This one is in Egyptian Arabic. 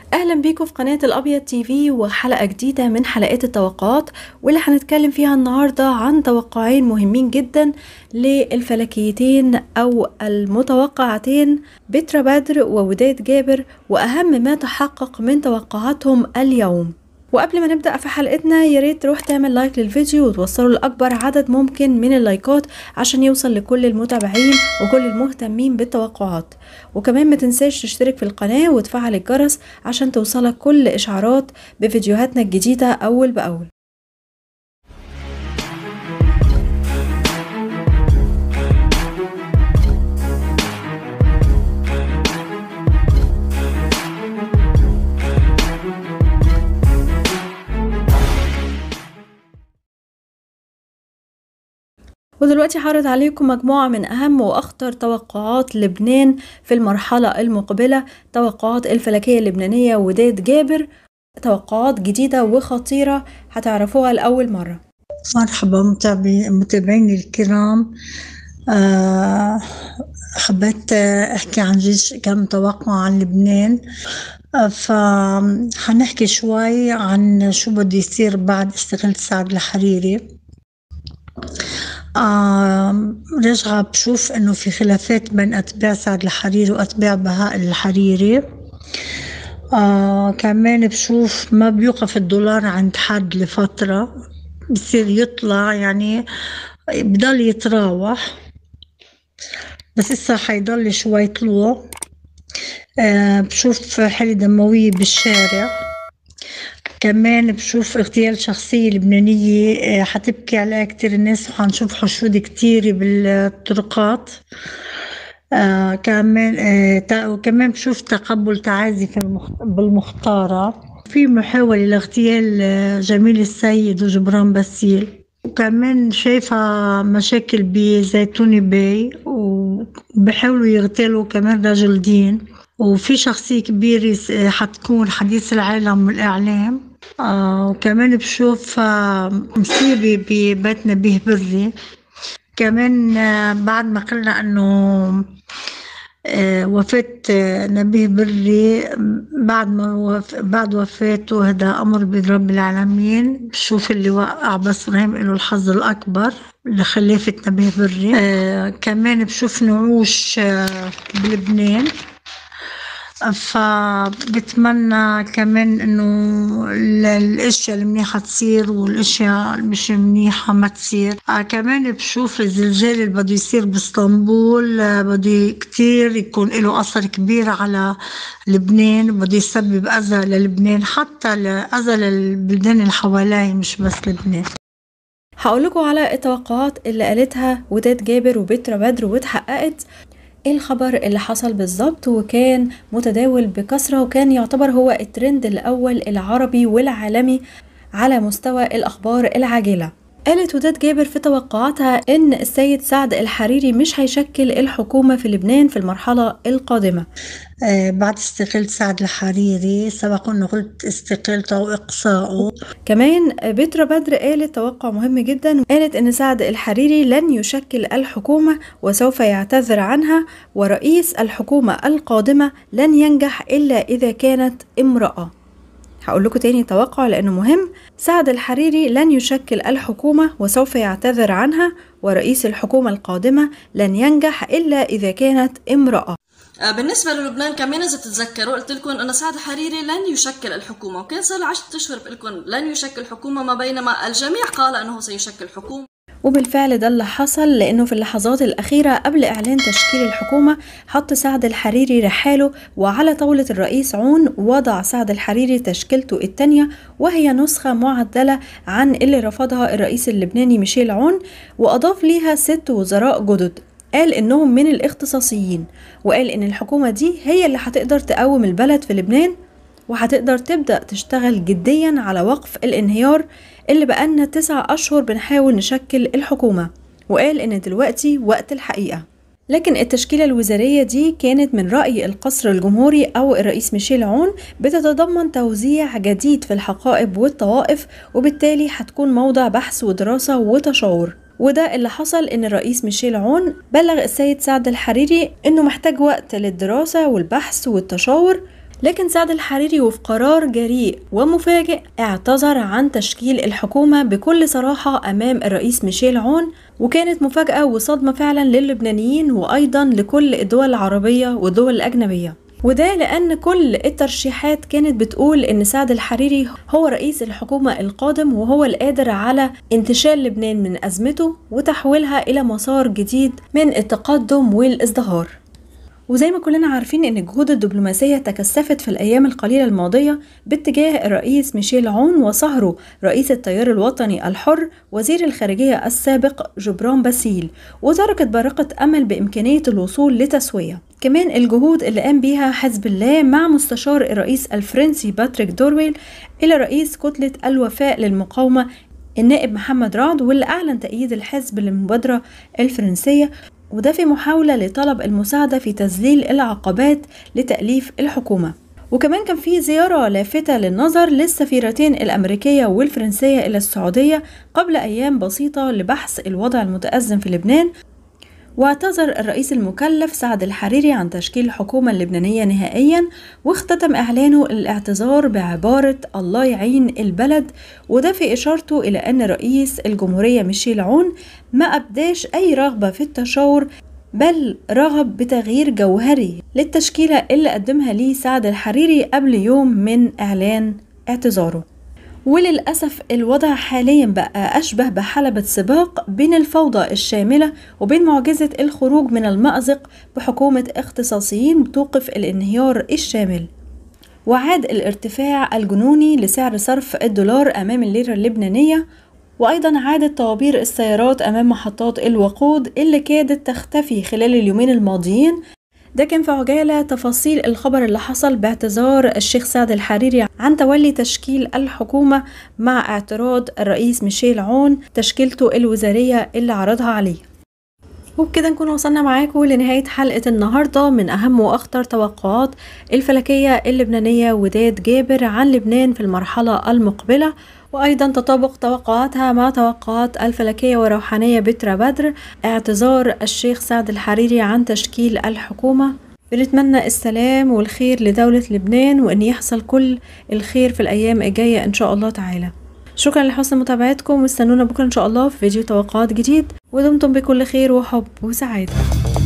اهلا بيكم في قناة الابيض تي في وحلقة جديدة من حلقات التوقعات واللي هنتكلم فيها النهاردة عن توقعين مهمين جدا للفلكيتين او المتوقعتين بترا بدر ووداد جابر واهم ما تحقق من توقعاتهم اليوم وقبل ما نبدأ في حلقتنا يا ريت تروح تعمل لايك للفيديو وتوصله لأكبر عدد ممكن من اللايكات عشان يوصل لكل المتابعين وكل المهتمين بالتوقعات وكمان ما تنساش تشترك في القناة وتفعل الجرس عشان توصلك كل إشعارات بفيديوهاتنا الجديدة أول بأول ودلوقتي هعرض عليكم مجموعة من أهم وأخطر توقعات لبنان في المرحلة المقبلة توقعات الفلكية اللبنانية وداد جابر توقعات جديدة وخطيرة هتعرفوها لأول مرة مرحبا متابعيني الكرام آه حبيت احكي عن جيش كم توقع عن لبنان آه فحنحكي شوي عن شو بده يصير بعد استقلال سعد الحريري آه رجعة بشوف انه في خلافات بين اتباع سعد الحريري واتباع بهاء الحريري آه كمان بشوف ما بيوقف الدولار عند حد لفترة بصير يطلع يعني بضل يتراوح بس هسه حيضل شوي طلوع آه بشوف حالة دموية بالشارع كمان بشوف اغتيال شخصية لبنانية حتبكي عليها كتير الناس وحنشوف حشود كتير بالطرقات آه كمان آه وكمان بشوف تقبل تعازي في بالمختارة في محاولة لاغتيال جميل السيد وجبران باسيل وكمان شايفة مشاكل بزيتوني باي وبحاولوا يغتالوا كمان رجل دين وفي شخصية كبيرة حتكون حديث العالم والإعلام آه وكمان بشوف آه مصيبة ببيت نبيه بري كمان آه بعد ما قلنا انه آه وفاة آه نبيه بري بعد ما وف... بعد وفاته هذا امر بيد رب العالمين بشوف اللي وقع بس ابراهيم له الحظ الاكبر لخلافة نبيه بري آه كمان بشوف نعوش آه بلبنان فبتمنى كمان انه الاشياء المنيحة تصير والاشياء مش منيحة ما تصير آه كمان بشوف الزلزال اللي بده يصير باسطنبول آه بده كتير يكون له اثر كبير على لبنان بده يسبب اذى للبنان حتى اذى للبلدان اللي حواليه مش بس لبنان هقول لكم على التوقعات اللي قالتها وداد جابر وبترا بدر واتحققت ايه الخبر اللي حصل بالظبط وكان متداول بكثرة وكان يعتبر هو الترند الأول العربي والعالمي على مستوى الأخبار العاجلة قالت وداد جابر في توقعاتها ان السيد سعد الحريري مش هيشكل الحكومة في لبنان في المرحلة القادمة آه بعد استقلال سعد الحريري سبق انه قلت استقالته واقصائه كمان بترا بدر قالت توقع مهم جدا قالت ان سعد الحريري لن يشكل الحكومة وسوف يعتذر عنها ورئيس الحكومة القادمة لن ينجح الا اذا كانت امرأة هقول لكم تاني توقع لأنه مهم سعد الحريري لن يشكل الحكومة وسوف يعتذر عنها ورئيس الحكومة القادمة لن ينجح إلا إذا كانت امرأة بالنسبة للبنان كمان إذا بتتذكروا قلت لكم أن سعد الحريري لن يشكل الحكومة وكان صار له 10 أشهر بقول لكم لن يشكل حكومة ما بينما الجميع قال أنه سيشكل حكومة وبالفعل ده اللي حصل لأنه في اللحظات الأخيرة قبل إعلان تشكيل الحكومة حط سعد الحريري رحاله وعلى طاولة الرئيس عون وضع سعد الحريري تشكيلته التانية وهي نسخة معدلة عن اللي رفضها الرئيس اللبناني ميشيل عون وأضاف ليها ست وزراء جدد قال إنهم من الاختصاصيين وقال إن الحكومة دي هي اللي هتقدر تقوم البلد في لبنان وهتقدر تبدأ تشتغل جديا على وقف الانهيار اللي بقالنا تسع أشهر بنحاول نشكل الحكومة وقال إن دلوقتي وقت الحقيقة لكن التشكيلة الوزارية دي كانت من رأي القصر الجمهوري أو الرئيس ميشيل عون بتتضمن توزيع جديد في الحقائب والطوائف وبالتالي هتكون موضع بحث ودراسة وتشاور وده اللي حصل ان الرئيس ميشيل عون بلغ السيد سعد الحريري انه محتاج وقت للدراسة والبحث والتشاور لكن سعد الحريري وفي قرار جريء ومفاجئ اعتذر عن تشكيل الحكومة بكل صراحة أمام الرئيس ميشيل عون وكانت مفاجأة وصدمة فعلا للبنانيين وأيضا لكل الدول العربية والدول الأجنبية وده لأن كل الترشيحات كانت بتقول إن سعد الحريري هو رئيس الحكومة القادم وهو القادر على انتشال لبنان من أزمته وتحويلها إلى مسار جديد من التقدم والازدهار وزي ما كلنا عارفين ان الجهود الدبلوماسية تكثفت في الايام القليلة الماضية باتجاه الرئيس ميشيل عون وصهره رئيس التيار الوطني الحر وزير الخارجية السابق جبران باسيل وتركت بارقة امل بامكانية الوصول لتسوية كمان الجهود اللي قام بيها حزب الله مع مستشار الرئيس الفرنسي باتريك دورويل إلى رئيس كتلة الوفاء للمقاومة النائب محمد رعد واللي أعلن تأييد الحزب للمبادرة الفرنسية وده في محاولة لطلب المساعدة في تذليل العقبات لتأليف الحكومة وكمان كان في زيارة لافتة للنظر للسفيرتين الأمريكية والفرنسية إلى السعودية قبل أيام بسيطة لبحث الوضع المتأزم في لبنان واعتذر الرئيس المكلف سعد الحريري عن تشكيل الحكومة اللبنانية نهائيا واختتم إعلانه الاعتذار بعبارة الله يعين البلد وده في إشارته إلى أن رئيس الجمهورية ميشيل عون ما أبداش أي رغبة في التشاور بل رغب بتغيير جوهري للتشكيلة اللي قدمها ليه سعد الحريري قبل يوم من إعلان اعتذاره وللأسف الوضع حاليا بقى أشبه بحلبة سباق بين الفوضى الشاملة وبين معجزة الخروج من المأزق بحكومة اختصاصيين توقف الانهيار الشامل وعاد الارتفاع الجنوني لسعر صرف الدولار أمام الليرة اللبنانية وأيضا عادت طوابير السيارات أمام محطات الوقود اللي كادت تختفي خلال اليومين الماضيين ده كان في عجالة تفاصيل الخبر اللي حصل باعتذار الشيخ سعد الحريري عن تولي تشكيل الحكومة مع اعتراض الرئيس ميشيل عون تشكيلته الوزارية اللي عرضها عليه وبكده نكون وصلنا معاكم لنهاية حلقة النهاردة من أهم وأخطر توقعات الفلكية اللبنانية وداد جابر عن لبنان في المرحلة المقبلة وأيضا تطابق توقعاتها مع توقعات الفلكية وروحانية بترا بدر اعتذار الشيخ سعد الحريري عن تشكيل الحكومة بنتمنى السلام والخير لدولة لبنان وأن يحصل كل الخير في الأيام الجاية إن شاء الله تعالى شكرا لحسن متابعتكم واستنونا بكرة إن شاء الله في فيديو توقعات جديد ودمتم بكل خير وحب وسعادة